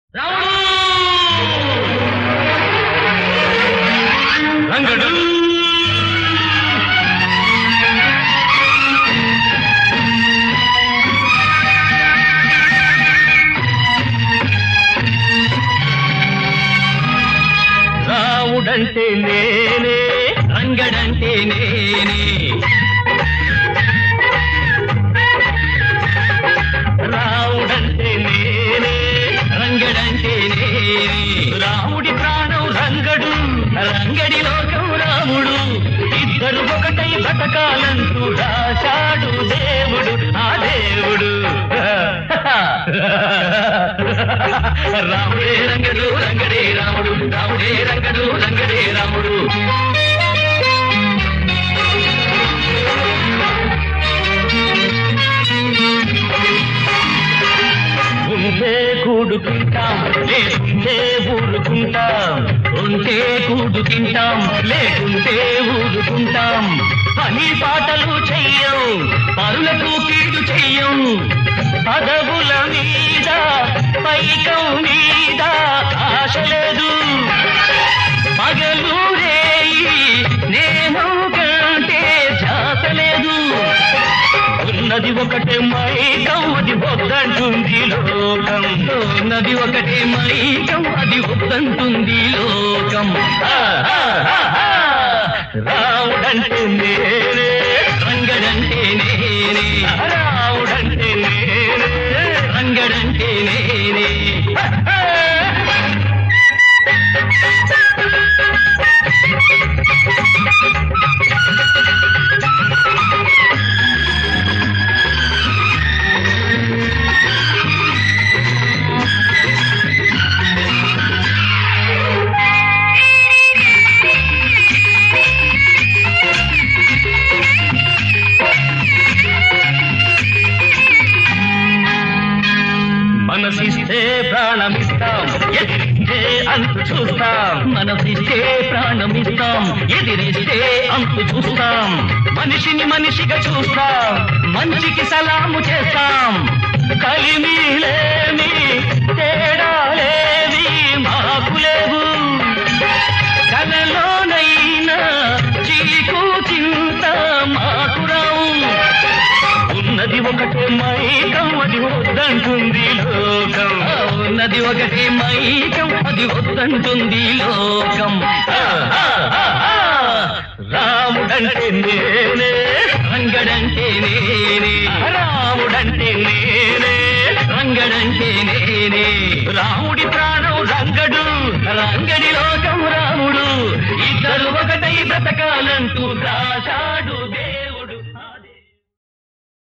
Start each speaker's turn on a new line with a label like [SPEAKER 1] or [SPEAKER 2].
[SPEAKER 1] రంగడు రావుడంటే నేనే రంగడంటే నేనే రావుడంటే నేనే రంగడంటే నేనే రాముడి ప్రాణం రంగడు రంగడి లోకం రాముడు ఇద్దరు ఒకటై బతకాలంటూ రాశాడు దేవుడు ఆ దేవుడు రాముడే రంగడు రంగడే రాముడు రాముడే రంగడు రంగడే రాముడు ఉంటే కూడు తింటాం లేకుంటే ఊరుకుంటాం ఉంటే కూడు తింటాం లేకుంటే ఊరుకుంటాం పని పాటలు చెయ్యం పరులకు కీడు చెయ్యం పదవుల మీద పైకం మీద ఆశ లేదు పగలు రేయి నేహం కంటే జాత లేదు ఉన్నది ఒకటే మైకం అది వద్దంటుంది లోకం ఉన్నది ఒకటే మైకం అది వద్దంటుంది లోకం ఆ, ఆ, ఆ, ఆ. రావుడంటే నేనే రంగడంటే నేనే రావుడంటే నేనే రంగడంటే నేనే ఆ, ఆ. మనసిస్తే ప్రాణమిస్తాం ఎదిరిస్తే అంతు చూస్తాం మనసిస్తే ప్రాణమిస్తాం ఎదిరిస్తే అంతు చూస్తాం మనిషిని మనిషిగా చూస్తాం మంచికి సలాము చేస్తాం కలిమిలేమి తేడాలేవి మాకు లేవు కలలోనైనా చీకు చింత మాకు రావు ఉన్నది ఒకటే మైకం అది వద్దంటుంది లోకం ఆ, ఉన్నది ఒకటే మైకం అది వద్దంటుంది లోకం ఆ, ఆ, ఆ, ఆ. రాముడంటే నేనే రంగడంటే నేనే రాముడంటే నేనే రంగడంటే నేనే రాముడి ప్రాణం రంగడు రంగడి లోకం రాముడు ఇద్దరు ఒకటై బ్రతకాలంటూ దాశా